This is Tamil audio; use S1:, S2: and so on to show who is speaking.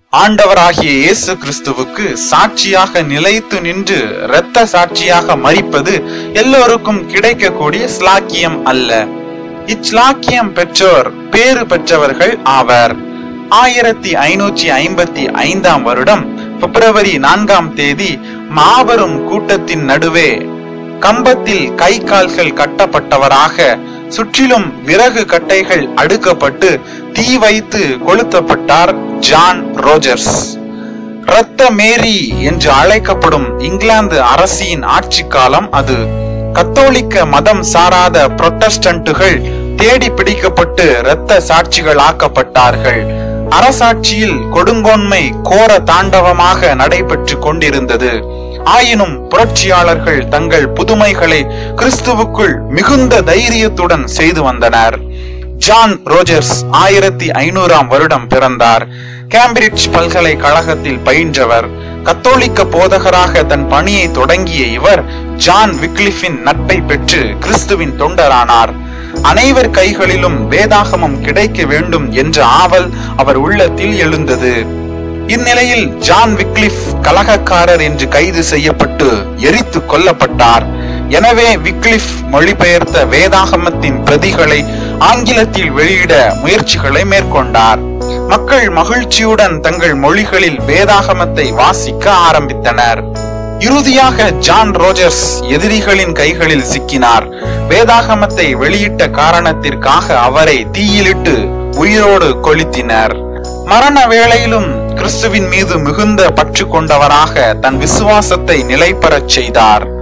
S1: ஆண்டவராகிய இயேசு கிறிஸ்துவுக்கு சாட்சியாக நிலைத்து நின்று இரத்த சாட்சியாக மரிப்பது எல்லோருக்கும் கிடைக்கக்கூடிய ஸ்லாக்கியம் அல்ல இச்லாக்கியம் பெற்றோர் பேறு பெற்றவர்கள் ஆவர் ஆயிரத்தி ஐநூற்றி ஐம்பத்தி ஐந்தாம் வருடம் பிப்ரவரி நான்காம் தேதி மாபெரும் கூட்டத்தின் நடுவே கம்பத்தில் கை கால்கள் கட்டப்பட்டவராக சுற்றிலும் விறகு கட்டைகள் அடுக்கப்பட்டு தீ வைத்து கொளுத்தப்பட்டார் ஜான் ரோஜர்ஸ் இரத்த மேரி என்று அழைக்கப்படும் இங்கிலாந்து அரசியின் ஆட்சி காலம் அது கத்தோலிக்க மதம் சாராத புரொட்டஸ்டன்ட்டுகள் தேடி பிடிக்கப்பட்டு இரத்த சாட்சிகள் ஆக்கப்பட்டார்கள் அரசாட்சியில் கொடுங்கோன்மை கோர தாண்டவமாக நடைபெற்று கொண்டிருந்தது ஆயினும் புரட்சியாளர்கள் தங்கள் புதுமைகளை கிறிஸ்துவுக்குள் மிகுந்த தைரியத்துடன் செய்து வந்தனர் ஜான் ரோஜர்ஸ் ஆயிரத்தி ஐநூறாம் வருடம் பிறந்தார் கேம்பிரிட்ஜ் பல்கலைக்கழகத்தில் பயின்றவர் கத்தோலிக்க போதகராக தன் பணியை தொடங்கிய இவர் ஜான் விக்லிஃபின் நட்பை பெற்று கிறிஸ்துவின் தொண்டரானார் அனைவர் கைகளிலும் வேதாகமம் கிடைக்க வேண்டும் என்ற ஆவல் அவர் உள்ளத்தில் எழுந்தது இந்நிலையில் ஜான் விக்லிஃப் கலகக்காரர் என்று கைது செய்யப்பட்டு எரித்து கொல்லப்பட்டார் எனவே விக்லிஃப் மொழிபெயர்த்த வேதாகமத்தின் பிரதிகளை ஆங்கிலத்தில் வெளியிட முயற்சிகளை மேற்கொண்டார் மக்கள் மகிழ்ச்சியுடன் தங்கள் மொழிகளில் வேதாகமத்தை வாசிக்க ஆரம்பித்தனர் இறுதியாக ஜான் ரோஜர்ஸ் எதிரிகளின் கைகளில் சிக்கினார் வேதாகமத்தை வெளியிட்ட காரணத்திற்காக அவரை தீயிலிட்டு உயிரோடு கொளுத்தினர் மரண வேளையிலும் கிறிஸ்துவின் மீது மிகுந்த பற்று கொண்டவராக தன் விசுவாசத்தை நிலைபெறச் செய்தார்